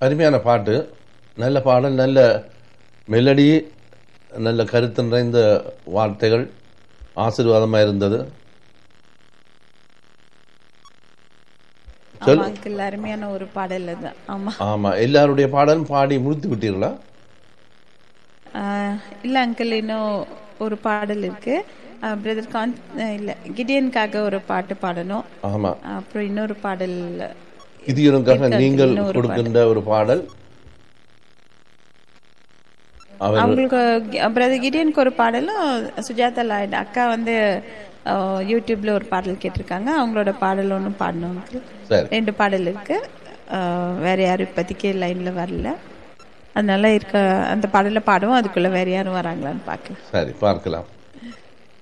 அருமையான பாட்டு நல்ல பாடல் நல்ல மெலடி நல்ல கருத்து நிறைந்த வார்த்தைகள் ஆசீர்வாதமாக இருந்தது சொல். ஆமா அங்கிள் அருமையான ஒரு பாடல் அது ஆமா ஆமாம் எல்லாருடைய பாடலும் பாடி முடித்து விட்டீர்களா ஆஹ் இல்ல அங்கிள் இன்னும் ஒரு பாடல் இருக்கு பிரதர் கான் அஹ் இல்ல கிடியனுக்காக ஒரு பாட்டு பாடணும் ஆமாம் அப்புறம் இன்னொரு பாடல் கிதியனுக்காக இருக்காது, நீங்கள் இன்னொரு கொடுக்கின்ற ஒரு பாடல் அவர் அவங்களுக்கு பிரதர் கிடியனுக்கு ஒரு பாடலும் சுஜாதா லாய்டு அக்கா வந்து அஹ், யூடியூப்ல ஒரு பாடல் கேட்டிருக்காங்க அவங்களோட பாடல் ஒன்றும் பாடணும் uncle. சரி ரெண்டு பாடல் இருக்கு அஹ், வேற யாரும் இப்போதைக்கு லைன்ல வரல அதனால இருக்க அந்த பாடலை பாடுவோம் அதுக்குள்ள வேற யாரும் வராங்களான்னு பார்க்கலாம் சரி பார்க்கலாம்